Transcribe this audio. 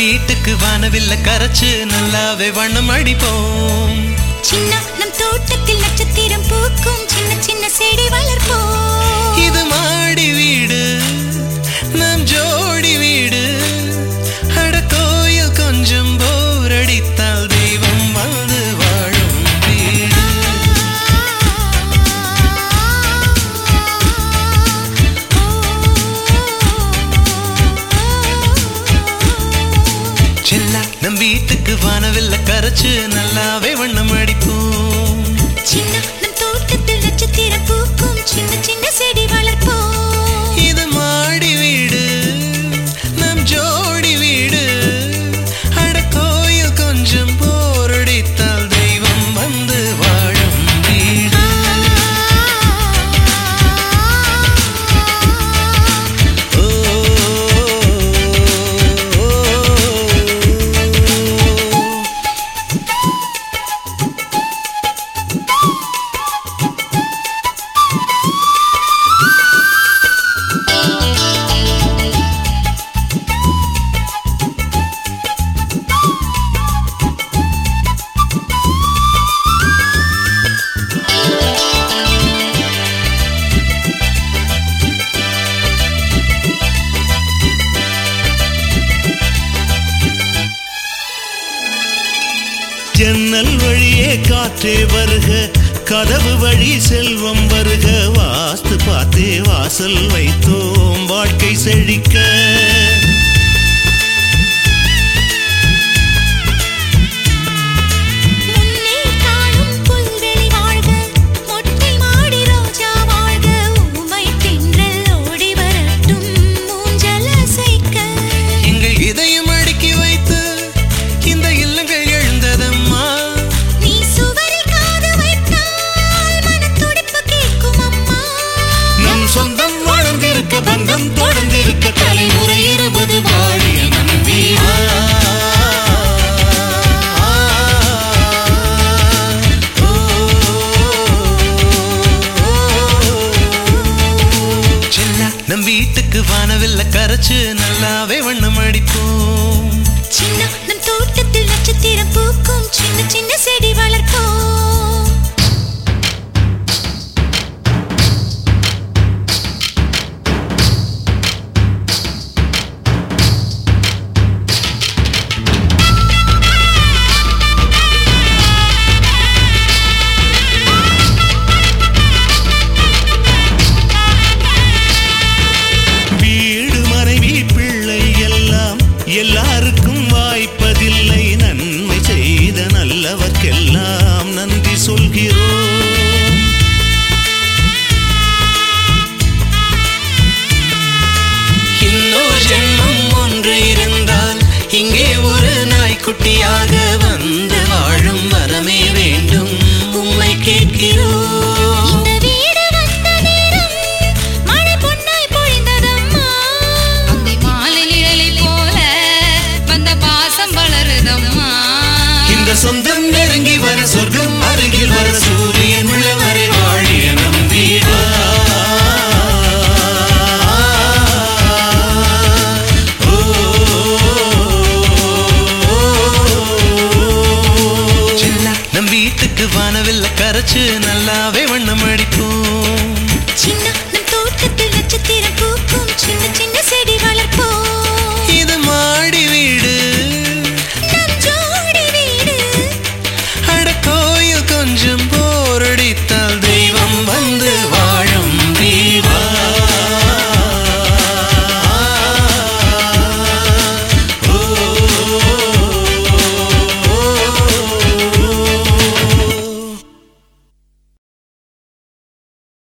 வீட்டுக்கு வானவில்ல கரைச்சு நல்லாவே வண்ணம் அடிப்போம் சின்ன நம் தோட்டத்தில் நட்சத்திரம் பூக்கும் சின்ன சின்ன செடி வளர்ப்போம் இது மாடி வீடு நம் ஜோடி வீடு அட கோயில் கொஞ்சம் போர் அடித்தால் தெய்வம் வந்து வாழும் வீடு செல்லா நம் வீட்டுக்கு வானவில்ல கரைச்சு நல்லாவே வண்ணம் அடிப்போம் சின்ன நம் தோட்டத்தில் நட்சத்திரம் பூக்கும் சின்ன சின்ன செடி வளர்ப்போம் இது மாடி வீடு நம் ஜோடி வீடு அட கோயில் கொஞ்சம் போரடித்தால் தெய்வம் வந்து வாழும் வீடு ஓ, ஓ, ஓ. ஜன்னல் வழியே காற்றே வருக கதவு வழி செல்வம் வருக வாஸ்து பார்த்தே வாசல் வைத்தோம் வாழ்க்கை செழிக்க முன்னே காணும் புல்வெளி வாழ்க மொட்டை மாடி ரோஜா வாழ்க ஊமை தென்றல் ஓடி வரட்டும் மூஞ்சல் அசைக்க எங்கள் இதயம் அடுக்கி வைத்து இந்த இல்லங்கள் எழுந்ததம்மா நீ சுவரில் காது வைத்தால் மனத்துடிப்பு கேட்கும் அம்மா நம் சொந்தம் வாழ்ந்திருக்க பந்தம் தொடர்ந்திருக்க தலைமுறை இருபது வாழிய நம் வீடு செல்லா நம் வீட்டுக்கு வானவில்ல கரைச்சு நல்லாவே வண்ணம் அடிப்போம் சின்ன நம் தோட்டத்தில் நட்சத்திரம் பூக்கும் சின்ன சின்ன செடி வளர்ப்போம் வீடு மனைவி பிள்ளை எல்லாம் எல்லாருக்கும் வாய்ப்பதில்லை நன்மை செய்த நல்லவர்க்கெல்லாம் நன்றி சொல்கிறோம் இன்னொரு ஜென்மம் ஒன்று இருந்தால் இங்கே ஒரு நாய்க்குட்டியாக வந்து வாழும் வரமே வேண்டும் உம்மை கேட்கிறோம் இந்த வீடு வந்த நேரம் மழை பொன்னாய் பொழிந்ததம்மா அந்தி மாலை நிழலை போல வந்த பாசம் வளருதம்மா இந்த சொந்தம் நெருங்கி வர சொர்க்கம் அருகில் வர சூரியன் உள்ளவரை வாழிய நம் வீடு ஓ, செல்லா நம் வீட்டுக்கு வானவில்ல கரைச்சு நல்லாவே